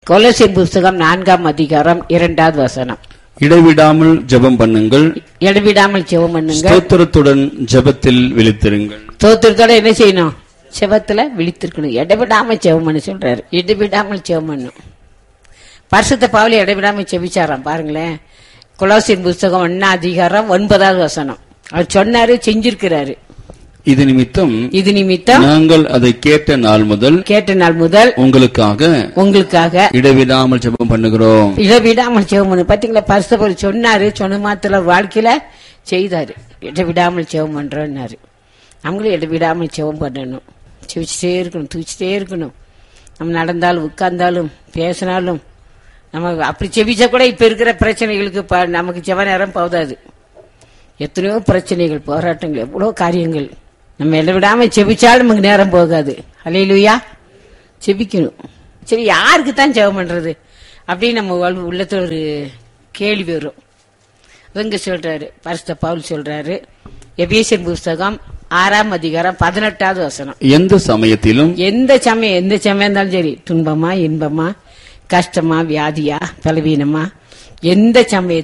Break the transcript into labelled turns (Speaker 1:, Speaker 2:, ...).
Speaker 1: கொலோசியர் புஸ்தகம் நான்காம் அதிகாரம் இரண்டாவது வசனம்
Speaker 2: இடைவிடாமல் ஜெபம் பண்ணுங்கள்
Speaker 1: இடவிடாமல் ஜெபம் பண்ணுங்க
Speaker 2: ஸ்தோத்திரத்துடன் ஜெபத்தில் விழித்திருங்கள்
Speaker 1: தோத்திரத்தோட என்ன செய்யணும் செவத்துல விழித்திருக்கணும் இடைவிடாம ஜெபம் பண்ண சொல்றாரு இடைவிடாமல் ஜெபம் பண்ணும் பரிசுத்த பாவலி இடைவிடாம செபிச்சாராம் பாருங்களேன் கொலோசியர் புஸ்தகம் ஒன்னா அதிகாரம் ஒன்பதாவது வசனம் அவர் சொன்னாரு செஞ்சிருக்கிறாரு
Speaker 2: இது நிமித்தம்
Speaker 1: இது நிமித்தம்
Speaker 2: நாங்கள் அதை கேட்ட நாள் முதல்
Speaker 1: கேட்ட நாள் முதல்
Speaker 2: உங்களுக்காக
Speaker 1: உங்களுக்காக
Speaker 2: இடைவிடாமல் ஜெபம் பண்ணுகிறோம்
Speaker 1: இடவிடாமல் ஜெபம் பண்ணு பாத்தீங்களா பரிசுத்த சொன்னாரு சொன்ன மாத்திர வாழ்க்கையில செய்தாரு இடவிடாமல் ஜெபம் பண்றோம்னாரு நம்மளும் இடவிடாமல் ஜெபம் பண்ணணும் செவிச்சிட்டே இருக்கணும் தூச்சிட்டே இருக்கணும் நம்ம நடந்தாலும் உட்கார்ந்தாலும் பேசினாலும் நம்ம அப்படி செவிச்சா கூட இப்ப இருக்கிற பிரச்சனைகளுக்கு ப- நமக்கு செவ நேரம் போதாது எத்தனையோ பிரச்சனைகள் போராட்டங்கள் எவ்வளோ காரியங்கள் நம்ம இடவிடாம செபிச்சாலும் நமக்கு நேரம் போகாது அலையிலுயா செபிக்கணும் சரி யாருக்கு தான் ஜெபம் பண்றது அப்படின்னு நம்ம வாழ்வு- உள்ளத்துல ஒரு கேள்வி வரும் இவங்க சொல்றாரு பரிசுத்த பவுல் சொல்றாரு எபேசியர் புஸ்தகம் ஆறாம் அதிகாரம் பதினெட்டாவது வசனம்
Speaker 2: எந்த சமயத்திலும்
Speaker 1: எந்த சமயம் எந்த சமயம் இருந்தாலும் சரி துன்பமா இன்பமா கஷ்டமா வியாதியா பலவீனமா எந்த சமயத்திலும்